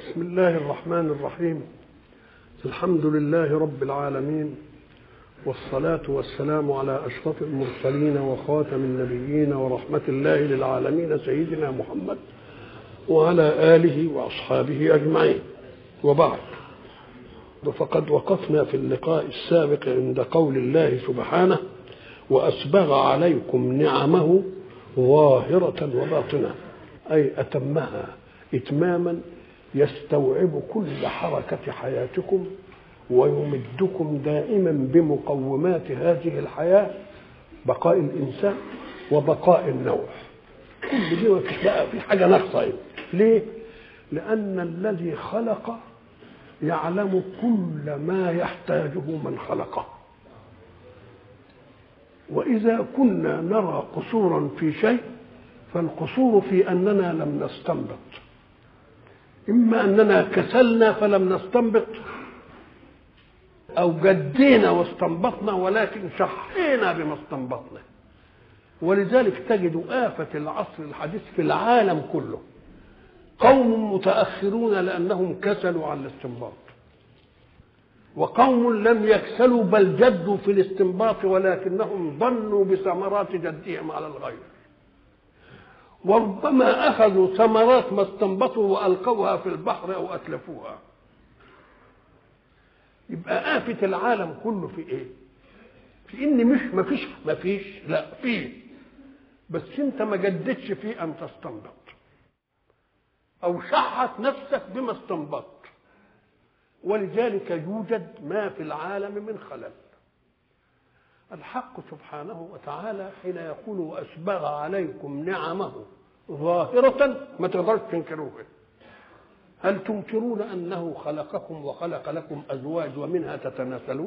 بسم الله الرحمن الرحيم الحمد لله رب العالمين والصلاة والسلام على أشرف المرسلين وخاتم النبيين ورحمة الله للعالمين سيدنا محمد وعلى آله وأصحابه أجمعين وبعد فقد وقفنا في اللقاء السابق عند قول الله سبحانه وأسبغ عليكم نعمه ظاهرة وباطنة أي أتمها إتماما يستوعب كل حركة حياتكم ويمدكم دائما بمقومات هذه الحياة بقاء الإنسان وبقاء النوع كل دي مفيش بقى في حاجة ناقصة ليه؟ لأن الذي خلق يعلم كل ما يحتاجه من خلقه وإذا كنا نرى قصورا في شيء فالقصور في أننا لم نستنبط إما أننا كسلنا فلم نستنبط أو جدينا واستنبطنا ولكن شحينا بما استنبطنا ولذلك تجد آفة العصر الحديث في العالم كله قوم متأخرون لأنهم كسلوا عن الاستنباط وقوم لم يكسلوا بل جدوا في الاستنباط ولكنهم ظنوا بثمرات جدهم على الغير وربما اخذوا ثمرات ما استنبطوا والقوها في البحر او اتلفوها يبقى آفة العالم كله في ايه في ان مش ما فيش ما فيش لا فيه بس انت ما جددتش في ان تستنبط او شحت نفسك بما استنبطت ولذلك يوجد ما في العالم من خلل الحق سبحانه وتعالى حين يقول واسبغ عليكم نعمه ظاهرة ما تقدرش تنكروها هل تنكرون انه خلقكم وخلق لكم ازواج ومنها تتناسلون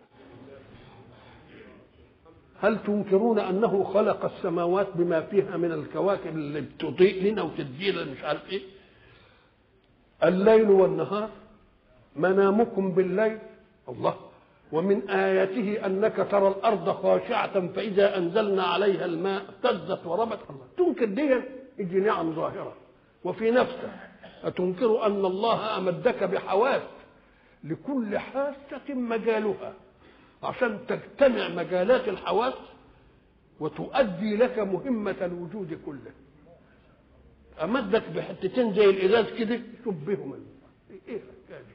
هل تنكرون انه خلق السماوات بما فيها من الكواكب اللي بتضيء لنا وتدي لنا مش عارف ايه الليل والنهار منامكم بالليل الله ومن آياته أنك ترى الأرض خاشعة فإذا أنزلنا عليها الماء اهتزت وربت الله تنكر دي يجي نعم ظاهرة وفي نفسك أتنكر أن الله أمدك بحواس لكل حاسة مجالها عشان تجتمع مجالات الحواس وتؤدي لك مهمة الوجود كله أمدك بحتتين زي الإزاز كده شبههم إيه الحكاية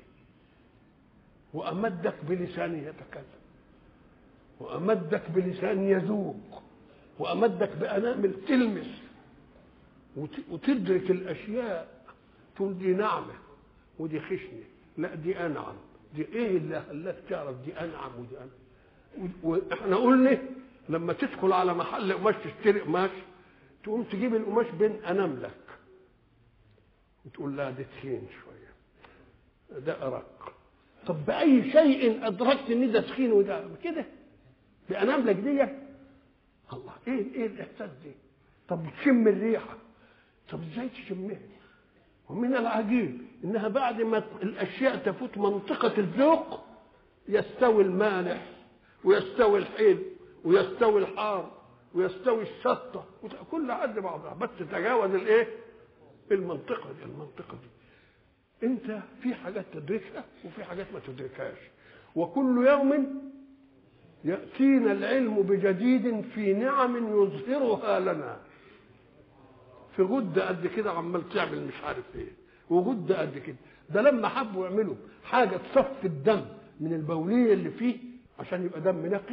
وأمدك بلسان يتكلم وأمدك بلسان يذوق وأمدك بأنامل تلمس وتدرك الأشياء تقول دي نعمة ودي خشنة لا دي أنعم دي إيه اللي خلاك تعرف دي أنعم ودي أنعم وإحنا قلنا لما تدخل على محل قماش تشتري قماش تقوم تجيب القماش بين أناملك وتقول لا دي تخين شوية ده أرق طب باي شيء ادركت ان ده تخين وده كده باناملك دي الله ايه ايه الاحساس دي طب تشم الريحه طب ازاي تشمها ومن العجيب انها بعد ما الاشياء تفوت منطقه الذوق يستوي المالح ويستوي الحلو ويستوي الحار ويستوي الشطه كل قد بعضها بس تتجاوز الايه المنطقه دي المنطقه دي انت في حاجات تدركها وفي حاجات ما تدركهاش وكل يوم ياتينا العلم بجديد في نعم يظهرها لنا في غده قد كده عمال تعمل مش عارف ايه وغده قد كده ده لما حبوا يعملوا حاجه تصفي الدم من البوليه اللي فيه عشان يبقى دم نقي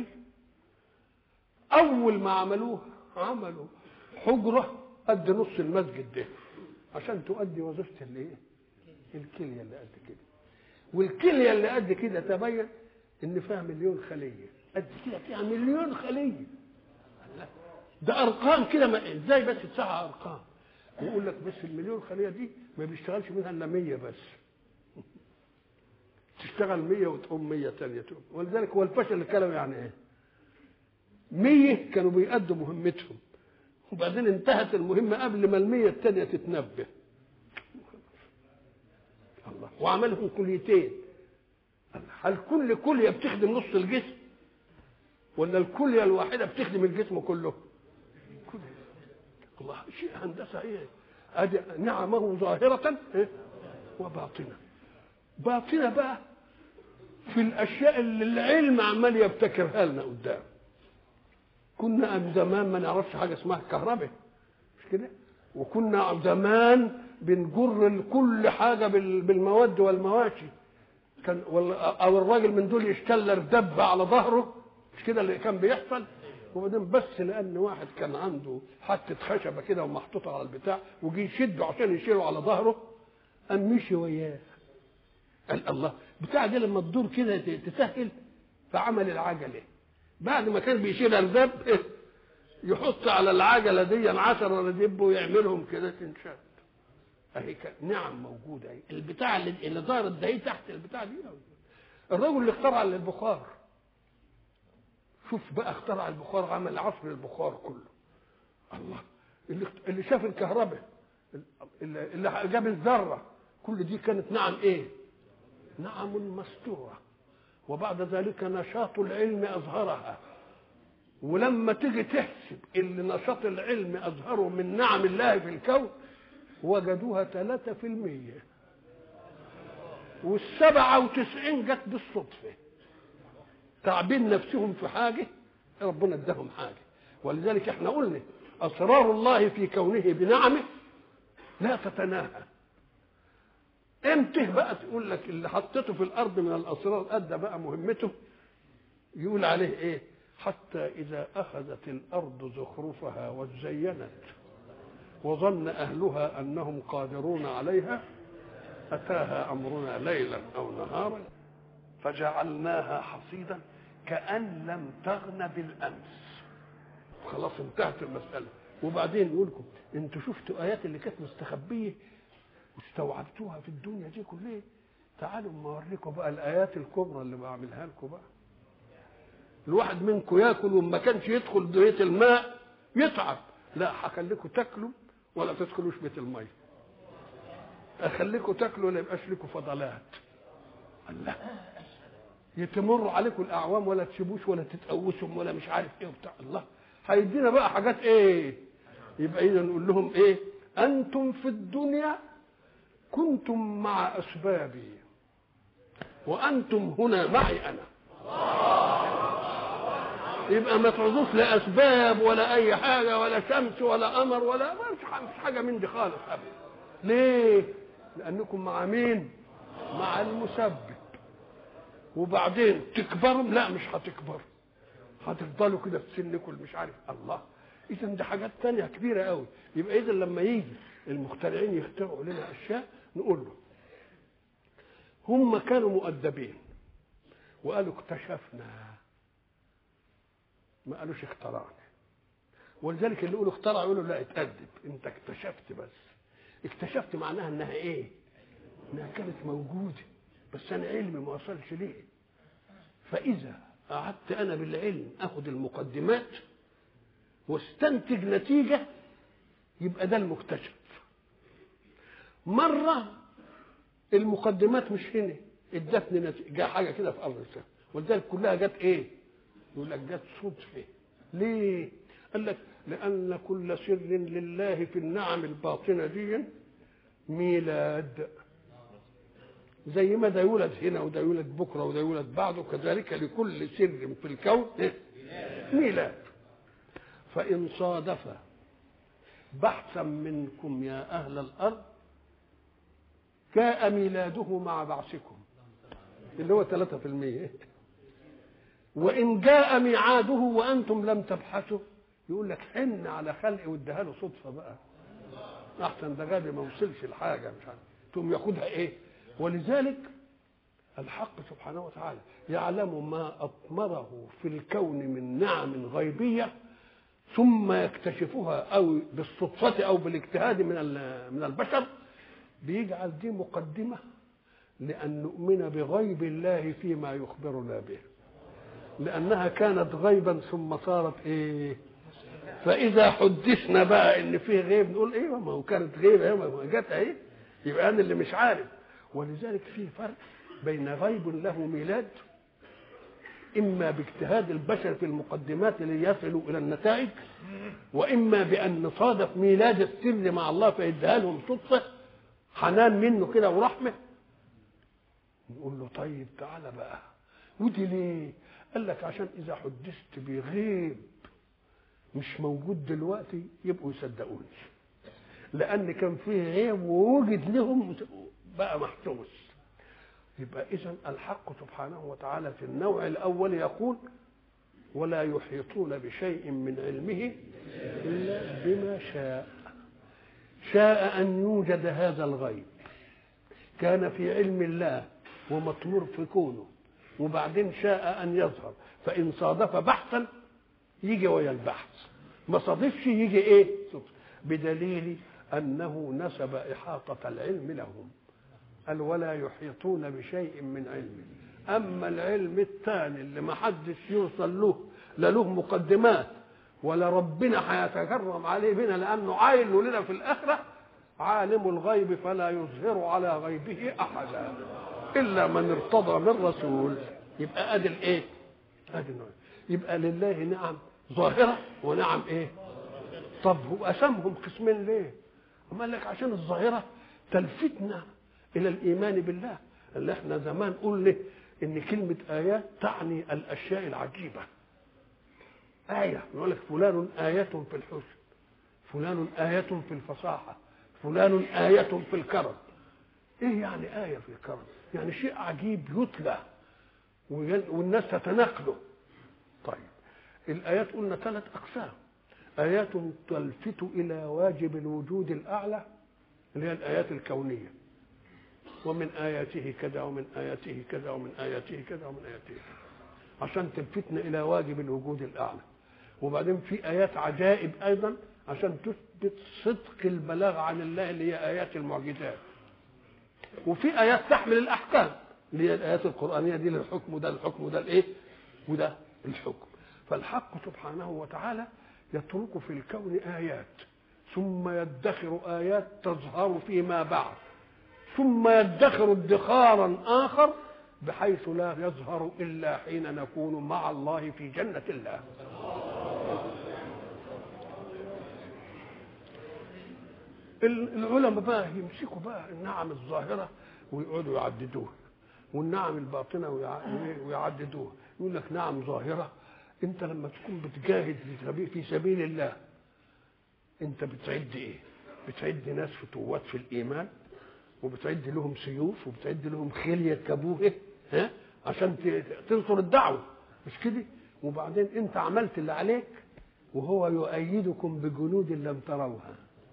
اول ما عملوه عملوا حجره قد نص المسجد ده عشان تؤدي وظيفه الايه الكليه اللي قد كده والكليه اللي قد كده تبين ان فيها مليون خليه قد كده فيها مليون خليه ده ارقام كده ما ازاي بس تسعى ارقام ويقول لك بس المليون خليه دي ما بيشتغلش منها الا 100 بس تشتغل 100 وتقوم 100 ثانيه تقوم ولذلك هو الفشل الكلوي يعني ايه 100 كانوا بيأدوا مهمتهم وبعدين انتهت المهمه قبل ما المية الثانيه تتنبه الله وعملهم كليتين هل كل كليه بتخدم نص الجسم ولا الكليه الواحده بتخدم الجسم كله الله شيء هندسه ايه ادي نعمه ظاهره إيه؟ وباطنة باطنة بقى في الأشياء اللي العلم عمال يبتكرها لنا قدام كنا زمان ما نعرفش حاجة اسمها كهرباء مش كده وكنا زمان بنجر كل حاجة بالمواد والمواشي كان او الراجل من دول يشتلر دب على ظهره مش كده اللي كان بيحصل وبعدين بس لان واحد كان عنده حته خشبه كده ومحطوطه على البتاع وجي يشده عشان يشيله على ظهره قام مشي وياه قال الله بتاع دي لما تدور كده تسهل فعمل العجله بعد ما كان بيشيل الدب يحط على العجله دي عشرة ولا دب ويعملهم كده تنشد اهي نعم موجوده اهي البتاع اللي, اللي دارت ده تحت البتاع دي الرجل اللي اخترع البخار شوف بقى اخترع البخار عمل عصر البخار كله الله اللي اللي شاف الكهرباء اللي, اللي جاب الذره كل دي كانت نعم ايه نعم مستوره وبعد ذلك نشاط العلم اظهرها ولما تيجي تحسب اللي نشاط العلم اظهره من نعم الله في الكون وجدوها ثلاثة في المية والسبعة وتسعين جت بالصدفة تعبين نفسهم في حاجة ربنا اداهم حاجة ولذلك احنا قلنا أسرار الله في كونه بنعمه لا تتناهى امتى بقى تقول لك اللي حطيته في الارض من الاسرار ادى بقى مهمته يقول عليه ايه حتى اذا اخذت الارض زخرفها وزينت وظن أهلها أنهم قادرون عليها أتاها أمرنا ليلا أو نهارا فجعلناها حصيدا كأن لم تغن بالأمس خلاص انتهت المسألة وبعدين يقول لكم انتوا شفتوا آيات اللي كانت مستخبية واستوعبتوها في الدنيا دي كلها تعالوا ما اوريكم بقى الآيات الكبرى اللي بعملها لكم بقى الواحد منكم ياكل وما كانش يدخل بيت الماء يتعب لا هخليكم تاكلوا ولا تدخلوش بيت الميه اخليكم تاكلوا ولا يبقاش لكم فضلات الله يتمر عليكم الاعوام ولا تسيبوش ولا تتقوسوا ولا مش عارف ايه وبتاع الله هيدينا بقى حاجات ايه يبقى اذا نقول لهم ايه انتم في الدنيا كنتم مع اسبابي وانتم هنا معي انا يبقى ما تعوزوش لا اسباب ولا اي حاجه ولا شمس ولا قمر ولا مش حاجه من دي خالص ابدا ليه لانكم مع مين مع المسبب وبعدين تكبروا لا مش هتكبروا هتفضلوا كده في سنكم مش عارف الله اذا دي حاجات تانية كبيره قوي يبقى اذا لما يجي المخترعين يخترعوا لنا اشياء نقول له هم كانوا مؤدبين وقالوا اكتشفنا ما قالوش اخترعنا ولذلك اللي يقولوا اخترع يقولوا لا اتأدب انت اكتشفت بس اكتشفت معناها انها ايه انها كانت موجوده بس انا علمي ما وصلش ليه فاذا قعدت انا بالعلم اخد المقدمات واستنتج نتيجه يبقى ده المكتشف مره المقدمات مش هنا ادتني نتيجه جاء حاجه كده في ارض السماء ولذلك كلها جت ايه يقول لك جت صدفه ليه قال لك لان كل سر لله في النعم الباطنه دي ميلاد زي ما ده يولد هنا وده يولد بكره وده يولد بعده كذلك لكل سر في الكون ميلاد فإن صادف بحثا منكم يا أهل الأرض جاء ميلاده مع بعثكم اللي هو 3% وإن جاء ميعاده وأنتم لم تبحثوا يقول لك حن على خلق واديها له صدفة بقى أحسن ده غبي ما وصلش الحاجة مش عارف تقوم ياخدها إيه ولذلك الحق سبحانه وتعالى يعلم ما أطمره في الكون من نعم غيبية ثم يكتشفها أو بالصدفة أو بالاجتهاد من من البشر بيجعل دي مقدمة لأن نؤمن بغيب الله فيما يخبرنا به لأنها كانت غيبا ثم صارت إيه فإذا حدثنا بقى إن فيه غيب نقول إيه ما هو كانت غيبة ما جت أهي يبقى أنا اللي مش عارف ولذلك في فرق بين غيب له ميلاد إما باجتهاد البشر في المقدمات ليصلوا إلى النتائج وإما بأن صادف ميلاد السر مع الله فيديها لهم صدفة حنان منه كده ورحمه نقول له طيب تعالى بقى ودي ليه قال لك عشان اذا حدثت بغيب مش موجود دلوقتي يبقوا يصدقوني لان كان فيه عيب ووجد لهم بقى محسوس يبقى اذا الحق سبحانه وتعالى في النوع الاول يقول ولا يحيطون بشيء من علمه الا بما شاء شاء ان يوجد هذا الغيب كان في علم الله ومطمور في كونه وبعدين شاء ان يظهر فان صادف بحثا يجي ويا البحث ما صادفش يجي ايه بدليل انه نسب احاطه العلم لهم قال ولا يحيطون بشيء من علمه اما العلم الثاني اللي ما حدش يوصل له لا له مقدمات ولا ربنا هيتكرم عليه بنا لانه عاين لنا في الاخره عالم الغيب فلا يظهر على غيبه احدا الا من ارتضى من رسول يبقى ادي الايه ادي النوع يبقى لله نعم ظاهره ونعم ايه طب هو قسمهم قسمين ليه أما قال لك عشان الظاهره تلفتنا الى الايمان بالله اللي احنا زمان قلنا ان كلمه ايات تعني الاشياء العجيبه ايه يقول لك فلان ايه في الحسن فلان ايه في الفصاحه فلان ايه في الكرم ايه يعني ايه في الكرم يعني شيء عجيب يتلى والناس تتناقله طيب الايات قلنا ثلاث اقسام ايات تلفت الى واجب الوجود الاعلى اللي هي الايات الكونيه ومن آياته كذا ومن آياته كذا ومن آياته كذا ومن آياته كذا عشان تلفتنا إلى واجب الوجود الأعلى وبعدين في آيات عجائب أيضا عشان تثبت صدق البلاغ عن الله اللي هي آيات المعجزات وفي آيات تحمل الأحكام اللي هي الآيات القرآنية دي للحكم وده الحكم وده الإيه وده الحكم فالحق سبحانه وتعالى يترك في الكون آيات ثم يدخر آيات تظهر فيما بعد ثم يدخر ادخارا آخر بحيث لا يظهر إلا حين نكون مع الله في جنة الله العلماء بقى يمسكوا بقى النعم الظاهرة ويقعدوا يعددوها والنعم الباطنة ويعددوها يقول لك نعم ظاهرة انت لما تكون بتجاهد في سبيل الله انت بتعد ايه بتعد ناس فتوات في الايمان وبتعد لهم سيوف وبتعد لهم خيل يركبوه ها عشان تنصر الدعوه مش كده وبعدين انت عملت اللي عليك وهو يؤيدكم بجنود لم تروها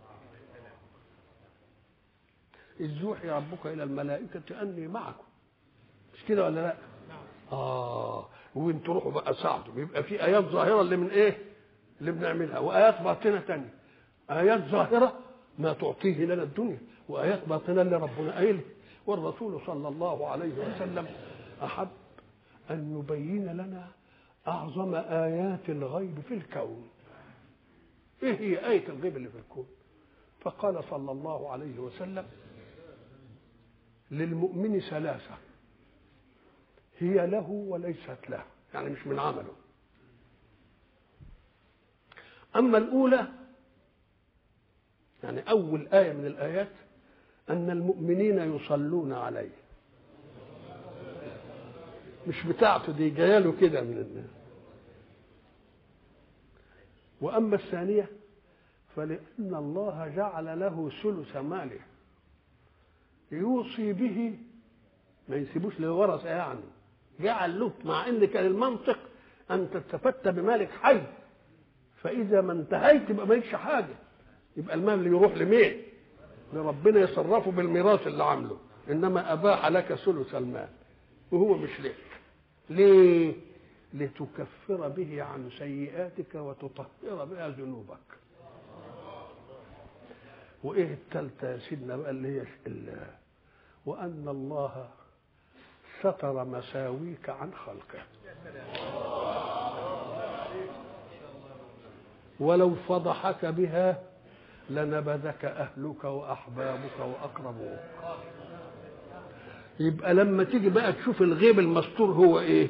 إذ يوحي ربك إلى الملائكة أني معكم مش كده ولا لا؟ آه وانتوا روحوا بقى ساعدوا يبقى في آيات ظاهرة اللي من إيه؟ اللي بنعملها وآيات باطنة تانية آيات ظاهرة ما تعطيه لنا الدنيا وآيات باطنة اللي ربنا قايل والرسول صلى الله عليه وسلم أحب أن يبين لنا أعظم آيات الغيب في الكون إيه هي آية الغيب اللي في الكون فقال صلى الله عليه وسلم للمؤمن ثلاثة هي له وليست له يعني مش من عمله أما الأولى يعني أول آية من الآيات أن المؤمنين يصلون عليه مش بتاعته دي جايه له كده من الناس واما الثانيه فلان الله جعل له ثلث ماله يوصي به ما يسيبوش للورثه يعني جعل له مع ان كان المنطق ان تستفدت بمالك حي فاذا ما انتهيت يبقى مالكش حاجه يبقى المال اللي يروح لمين؟ لربنا يصرفه بالميراث اللي عامله انما اباح لك ثلث المال وهو مش لك ليه لتكفر به عن سيئاتك وتطهر بها ذنوبك وايه الثالثه يا سيدنا بقى اللي هي وان الله ستر مساويك عن خلقه ولو فضحك بها لنبذك اهلك واحبابك واقربوك يبقى لما تيجي بقى تشوف الغيب المستور هو ايه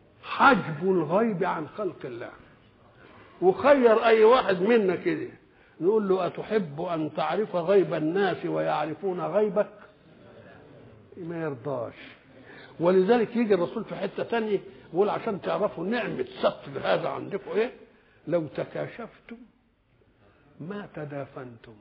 حجب الغيب عن خلق الله وخير اي واحد منا كده نقول له أتحب أن تعرف غيب الناس ويعرفون غيبك ما يرضاش ولذلك يجي الرسول في حتة تانية يقول عشان تعرفوا نعمة ستر هذا عندكم ايه لو تكاشفتم ما تدافنتم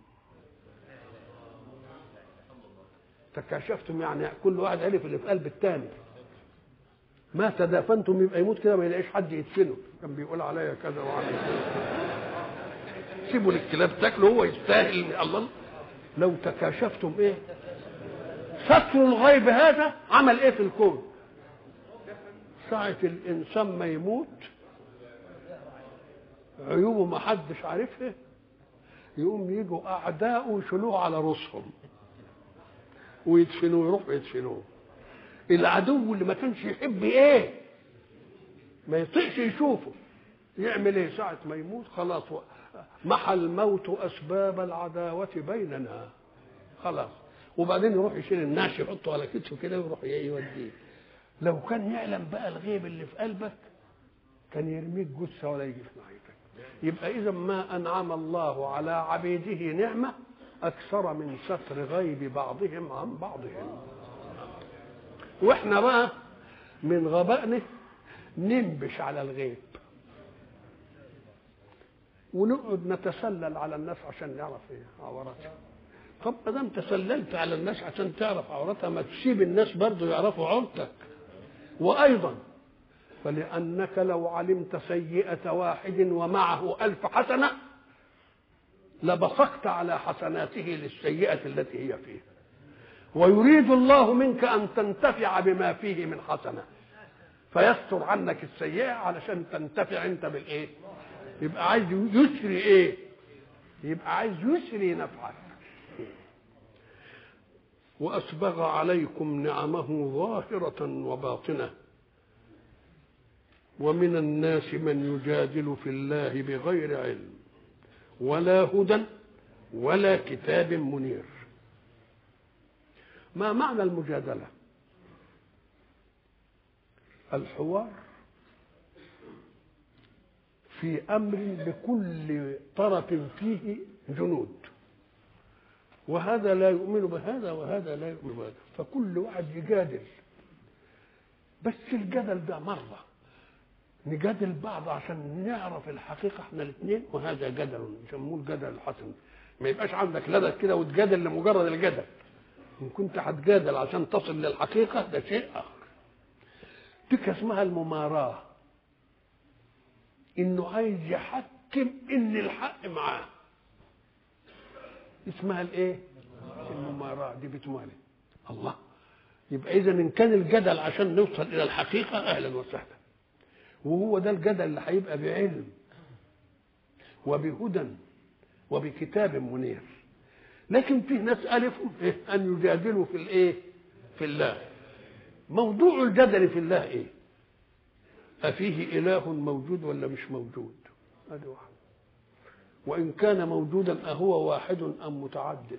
تكاشفتم يعني كل واحد عرف اللي في قلب الثاني ما تدافنتم يبقى يموت كده ما يلاقيش حد يدفنه كان بيقول عليا كذا وعليا كذا سيبوا للكلاب تاكله هو يستاهل الله لو تكاشفتم ايه ستر الغيب هذا عمل ايه في الكون ساعة الإنسان ما يموت عيوبه ما حدش عارفها يقوم يجوا أعداؤه يشيلوه على رؤوسهم ويدفنوه يروحوا يدفنوه العدو اللي ما كانش يحب ايه ما يطيقش يشوفه يعمل ايه ساعة ما يموت خلاص محى الموت أسباب العداوة بيننا خلاص وبعدين يروح يشيل النعش يحطه على كتفه كده ويروح يوديه لو كان يعلم بقى الغيب اللي في قلبك كان يرميك جثه ولا يجي في ناحيتك يبقى اذا ما انعم الله على عبيده نعمه اكثر من ستر غيب بعضهم عن بعضهم واحنا بقى من غبائنا ننبش على الغيب ونقعد نتسلل على الناس عشان نعرف ايه عوراتها طب ما دام تسللت على الناس عشان تعرف عورتها ما تسيب الناس برضه يعرفوا عورتك وايضا فلانك لو علمت سيئه واحد ومعه الف حسنه لبصقت على حسناته للسيئه التي هي فيه ويريد الله منك ان تنتفع بما فيه من حسنه فيستر عنك السيئه علشان تنتفع انت بالايه يبقى عايز يسري ايه يبقى عايز يسري نفعك وأسبغ عليكم نعمه ظاهرة وباطنة ومن الناس من يجادل في الله بغير علم ولا هدى ولا كتاب منير ما معنى المجادلة الحوار في أمر بكل طرف فيه جنود وهذا لا يؤمن بهذا وهذا لا يؤمن بهذا فكل واحد يجادل بس الجدل ده مرة نجادل بعض عشان نعرف الحقيقة احنا الاثنين وهذا جدل يسموه الجدل الحسن ما يبقاش عندك لدى كده وتجادل لمجرد الجدل إن كنت هتجادل عشان تصل للحقيقة ده شيء آخر تلك اسمها المماراة إنه عايز يحكم إن الحق معاه اسمها الايه المماراة دي بتماري الله يبقى اذا ان كان الجدل عشان نوصل الى الحقيقه اهلا وسهلا وهو ده الجدل اللي هيبقى بعلم وبهدى وبكتاب منير لكن في ناس الفهم إيه؟ ان يجادلوا في الايه في الله موضوع الجدل في الله ايه افيه اله موجود ولا مش موجود هذه واحده وإن كان موجودا أهو واحد أم متعدد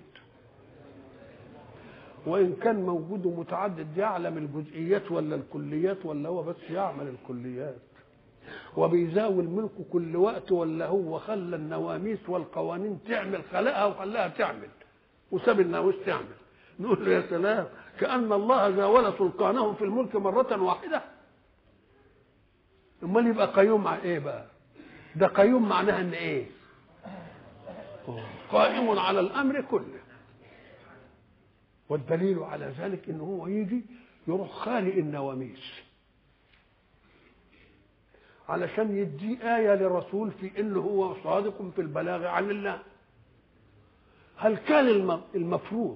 وإن كان موجود متعدد يعلم الجزئيات ولا الكليات ولا هو بس يعمل الكليات وبيزاوي الملك كل وقت ولا هو خلى النواميس والقوانين تعمل خلقها وخلاها تعمل وساب الناموس تعمل نقول له يا سلام كأن الله زاول سلطانه في الملك مرة واحدة امال يبقى قيوم مع ايه بقى ده قيوم معناها ان ايه قائم على الامر كله والدليل على ذلك ان هو يجي يروح خالق النواميس علشان يدي آية لرسول في انه هو صادق في البلاغ عن الله هل كان المفروض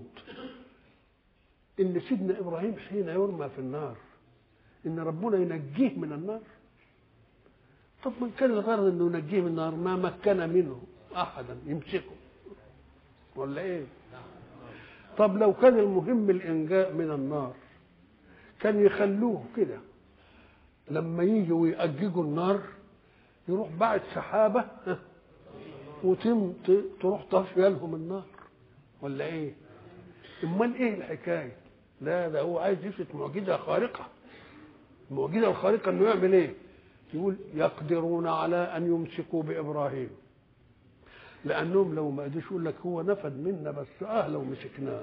ان سيدنا ابراهيم حين يرمى في النار ان ربنا ينجيه من النار طب من كان الغرض انه ينجيه من النار ما مكن منه احدا يمسكه ولا ايه طب لو كان المهم الانجاء من النار كان يخلوه كده لما يجوا يأججوا النار يروح بعد سحابة وتم تروح طافية لهم النار ولا ايه امال ايه الحكاية لا ده هو عايز يثبت معجزة خارقة المعجزة الخارقة انه يعمل ايه يقول يقدرون على ان يمسكوا بابراهيم لانهم لو ما قدرش يقول لك هو نفد منا بس اه لو مسكناه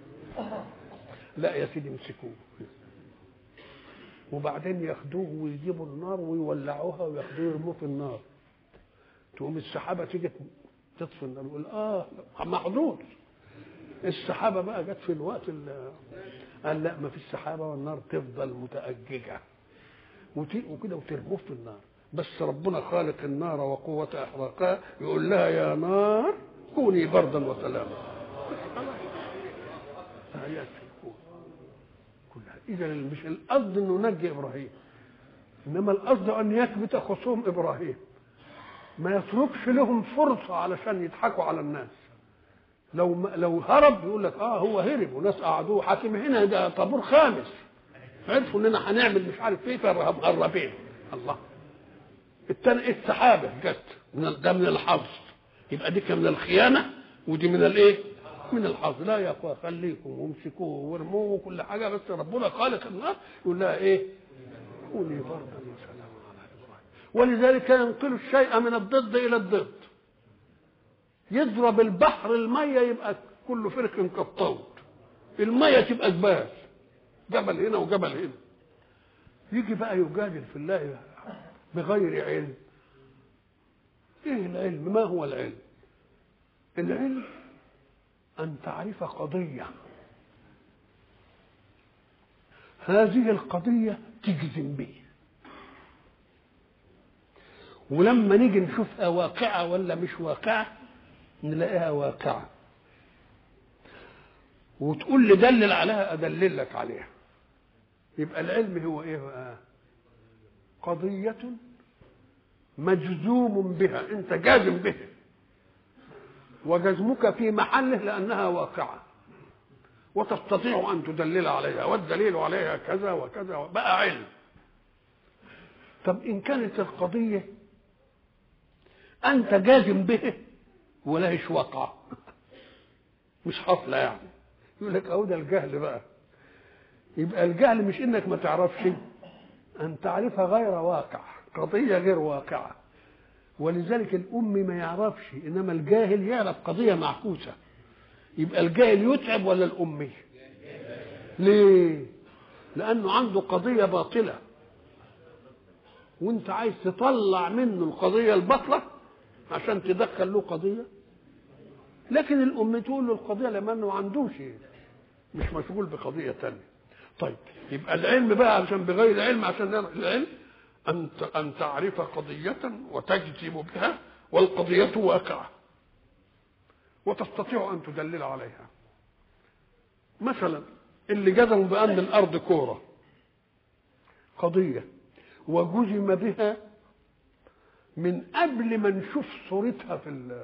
لا يا سيدي امسكوه وبعدين ياخدوه ويجيبوا النار ويولعوها وياخدوه يرموه في النار تقوم السحابه تيجي تطفي النار يقول اه محظوظ السحابه بقى جت في الوقت اللي قال لا ما فيش سحابه والنار تفضل متأججه وكده وترموه في النار بس ربنا خالق النار وقوة إحراقها يقول لها يا نار كوني بردا وسلاما آيات في الكون كلها إذا مش القصد إنه نجي إبراهيم إنما القصد أن يثبت خصوم إبراهيم ما يتركش لهم فرصة علشان يضحكوا على الناس لو ما لو هرب يقول لك اه هو هرب وناس قعدوه حاكم هنا ده طابور خامس عرفوا اننا هنعمل مش عارف ايه فمقربين الله التاني السحابه جت من ده من الحظ يبقى دي من الخيانه ودي من الايه؟ من الحظ لا يا اخويا خليكم وامسكوه وارموه وكل حاجه بس ربنا خالق النار يقول لها ايه؟ كوني بردا وسلاما على ابراهيم ولذلك ينقل الشيء من الضد الى الضد يضرب البحر الميه يبقى كل فرق كالطود الميه تبقى جبال جبل هنا وجبل هنا يجي بقى يجادل في الله بغير علم ايه العلم ما هو العلم العلم ان تعرف قضيه هذه القضيه تجزم به ولما نيجي نشوفها واقعه ولا مش واقعه نلاقيها واقعه وتقول لي دلل عليها ادلل لك عليها يبقى العلم هو ايه بقى قضية مجزوم بها انت جازم بها وجزمك في محله لانها واقعة وتستطيع ان تدلل عليها والدليل عليها كذا وكذا بقى علم طب ان كانت القضية انت جازم به ولهش وقع مش حصلة يعني يقول لك اهو ده الجهل بقى يبقى الجهل مش انك ما تعرفش ان تعرفها غير واقع قضيه غير واقعه ولذلك الامي ما يعرفش انما الجاهل يعرف قضيه معكوسه يبقى الجاهل يتعب ولا الامي ليه لانه عنده قضيه باطله وانت عايز تطلع منه القضيه الباطله عشان تدخل له قضيه لكن الام تقول له القضيه لما انه ما عندوش مش مشغول بقضيه تانية طيب يبقى العلم بقى عشان بغير علم عشان العلم ان ان تعرف قضيه وتجزم بها والقضيه واقعه وتستطيع ان تدلل عليها مثلا اللي جزموا بان الارض كوره قضيه وجزم بها من قبل ما نشوف صورتها في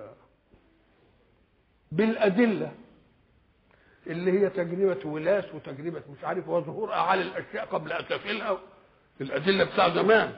بالادله اللي هي تجربه ولاس وتجربه مش عارف وظهور اعالي الاشياء قبل اسافلها الادله بتاع زمان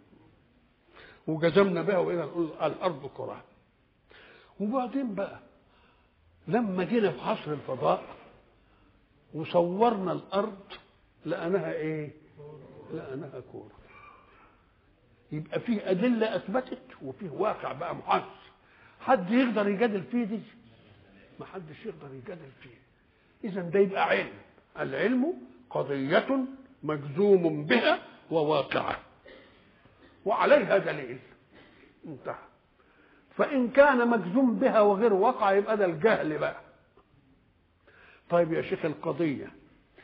وجزمنا بها والى الارض كره وبعدين بقى لما جينا في عصر الفضاء وصورنا الارض لقيناها ايه؟ لقيناها كوره يبقى فيه ادله اثبتت وفيه واقع بقى محس حد يقدر يجادل فيه دي ما حدش يقدر يجادل فيه اذا ده يبقى علم العلم قضيه مجزوم بها وواقعه وعليها دليل انتهى فان كان مجزوم بها وغير واقع يبقى ده الجهل بقى طيب يا شيخ القضيه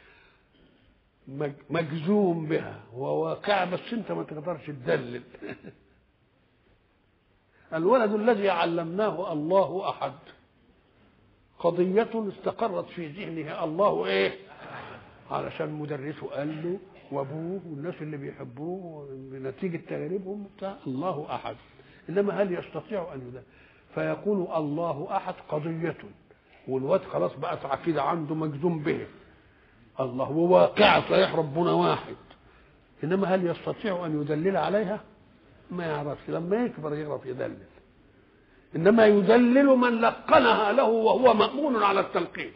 مجزوم بها وواقع بس انت ما تقدرش تدلل الولد الذي علمناه الله احد قضية استقرت في ذهنه الله ايه علشان مدرسه قال له وابوه والناس اللي بيحبوه بنتيجة تجاربهم بتاع الله احد انما هل يستطيع ان يدل فيقول الله احد قضية والواد خلاص بقت عقيدة عنده مجزوم به الله وواقع صحيح ربنا واحد انما هل يستطيع ان يدلل عليها ما يعرفش لما يكبر يعرف يدلل انما يدلل من لقنها له وهو مامون على التلقين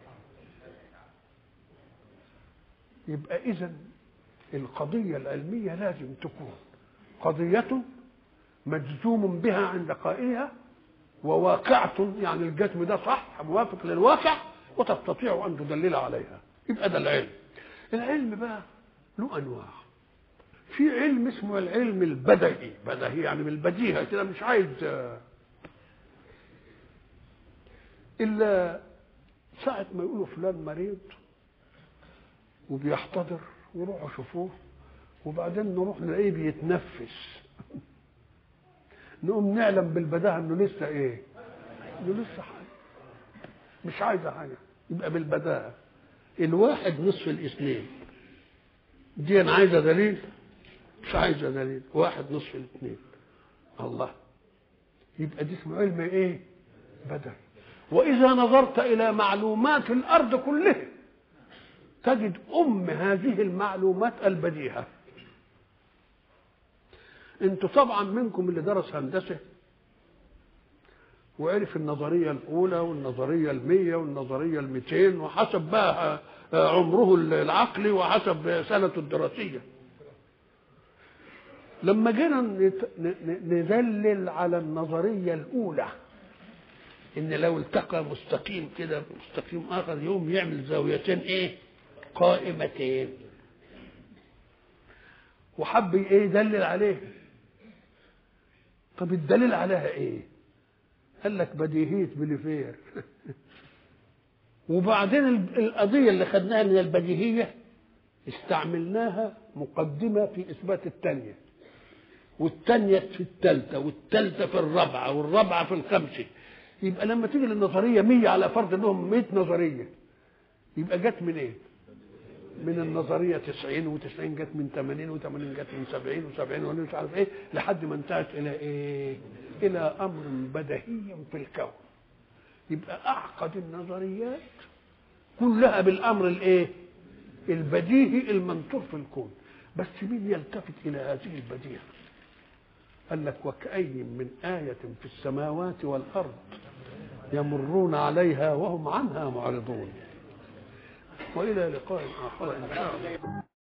يبقى اذا القضيه العلميه لازم تكون قضيه مجزوم بها عند قائلها وواقعة يعني الجسم ده صح موافق للواقع وتستطيع أن تدلل عليها يبقى ده العلم العلم بقى له أنواع في علم اسمه العلم البدهي بدهي يعني من البديهة كده مش عايز إلا ساعة ما يقولوا فلان مريض وبيحتضر ويروحوا يشوفوه وبعدين نروح نلاقيه بيتنفس نقوم نعلم بالبداهة انه لسه ايه؟ انه لسه حي مش عايزة حاجة يبقى بالبداهة الواحد نصف الاثنين دي انا عايزة دليل مش عايزة دليل واحد نصف الاثنين الله يبقى دي اسمه علم ايه؟ بدهي وإذا نظرت إلى معلومات الأرض كلها تجد أم هذه المعلومات البديهة انتوا طبعا منكم اللي درس هندسة وعرف النظرية الأولى والنظرية المية والنظرية الميتين وحسب بقى عمره العقلي وحسب سنته الدراسية لما جينا ندلل على النظرية الأولى ان لو التقى مستقيم كده مستقيم اخر يوم يعمل زاويتين ايه قائمتين وحب ايه يدلل عليه طب الدليل عليها ايه قال لك بديهية بليفير وبعدين القضية اللي خدناها من البديهية استعملناها مقدمة في إثبات الثانية والثانية في الثالثة والثالثة في الرابعة والرابعة في الخامسة يبقى لما تيجي للنظريه 100 على فرض انهم 100 نظريه يبقى جت من ايه؟ من النظريه 90 و90 جت من 80 و80 جت من 70 و70 وانا مش عارف ايه لحد ما انتهت الى ايه؟ الى امر بديهي في الكون. يبقى اعقد النظريات كلها بالامر الايه؟ البديهي المنطور في الكون. بس مين يلتفت الى هذه البديهه؟ قال لك وكأي من آية في السماوات والأرض يمرون عليها وهم عنها معرضون وإلى لقاء آخر إن شاء الله